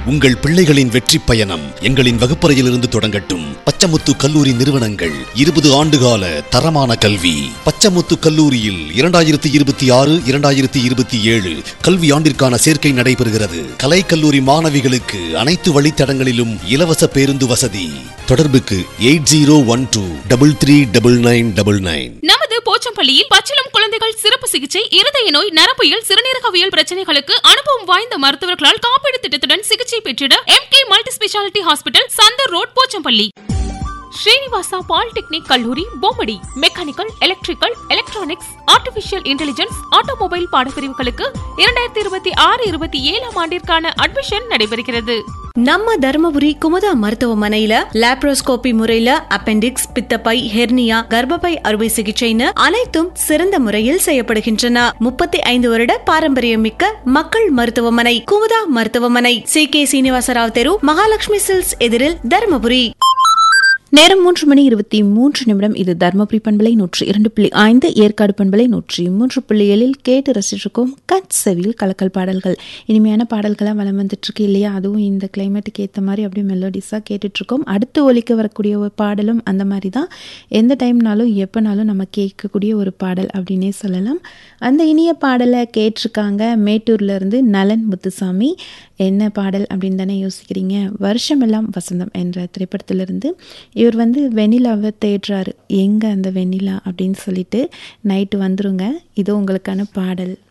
உங்கள் பிள்ளைகளின் வெற்றி பயணம் எங்களின் வகுப்பறையிலிருந்து தொடங்கட்டும் பச்சமுத்து கல்லூரி நிறுவனங்கள் இருபது ஆண்டுகால தரமான கல்வி பச்சமுத்து கல்லூரியில் இரண்டாயிரத்தி இருபத்தி ஆறு இரண்டாயிரத்தி இருபத்தி ஏழு கல்வி ஆண்டிற்கான சேர்க்கை நடைபெறுகிறது கலை கல்லூரி மாணவிகளுக்கு அனைத்து வழித்தடங்களிலும் இலவச பேருந்து வசதி தொடர்புக்கு eight zero one two double three double nine double nine நமது போச்சம்பள்ளியில் பச்சிளம் குழந்தைகள் சிறப்பு சிகிச்சை இருதய நோய் நரம்பியல் சிறுநீரகவியல் பிரச்சனைகளுக்கு அனுபவம் வாய்ந்த மருத்துவர்களால் காப்பீடு திட்டத்துடன் சிகிச்சை பெற்றிட M K multi speciality hospital Chandar road Pochampalli Srinivasa polytechnic கல்லூரி Bommadi mechanical electrical electronics artificial intelligence automobile பாடப்பிரிவுகளுக்கு இரண்டாயிரத்தி இருபத்தி ஆறு இருபத்தி ஏழாம் ஆண்டிற்கான அட்மிஷன் நடைபெறுகிறது நம்ம தர்மபுரி குமுதா மருத்துவமனையில லாப்ரோஸ்கோபி முறையில அப்பெண்டிக்ஸ் பித்தப்பை ஹெர்னியா கர்ப்பப்பை அறுவை சிகிச்சைன்னு அனைத்தும் சிறந்த முறையில் செய்யப்படுகின்றன முப்பத்தி ஐந்து வருட பாரம்பரியம் மிக்க மக்கள் மருத்துவமனை குமுதா மருத்துவமனை சி கே சீனிவாசராவ் தெரு மகாலட்சுமி சில்ஸ் எதிரில் தர்மபுரி நேரம் மூன்று மணி இருபத்தி மூன்று நிமிடம் இது தர்மபுரி பண்பலை நூற்றி இரண்டு புள்ளி ஐந்து ஏற்காடு பண்பலை நூற்றி மூன்று புள்ளி ஏழில் கேட்டு ரசிச்சிருக்கோம் கட் செவியில் கலக்கல் பாடல்கள் இனிமையான பாடல்களாக வளம் வந்துட்டு இருக்கு இல்லையா அதுவும் இந்த கிளைமேட்டுக்கு ஏற்ற மாதிரி அப்படியே மெலோடிஸாக கேட்டுட்ருக்கோம் அடுத்து ஒலிக்க வரக்கூடிய ஒரு பாடலும் அந்த மாதிரி தான் எந்த டைம்னாலும் எப்போனாலும் நம்ம கேட்கக்கூடிய ஒரு பாடல் அப்படின்னே சொல்லலாம் அந்த இனிய பாடலை கேட்டிருக்காங்க மேட்டூர்ல இருந்து நலன் முத்துசாமி என்ன பாடல் அப்படின்னு தானே யோசிக்கிறீங்க வருஷமெல்லாம் வசந்தம் என்ற திரைப்படத்திலிருந்து இவர் வந்து வெண்ணிலாவை தேடுறாரு எங்கே அந்த வெண்ணிலா அப்படின்னு சொல்லிட்டு நைட்டு வந்துருங்க இது உங்களுக்கான பாடல்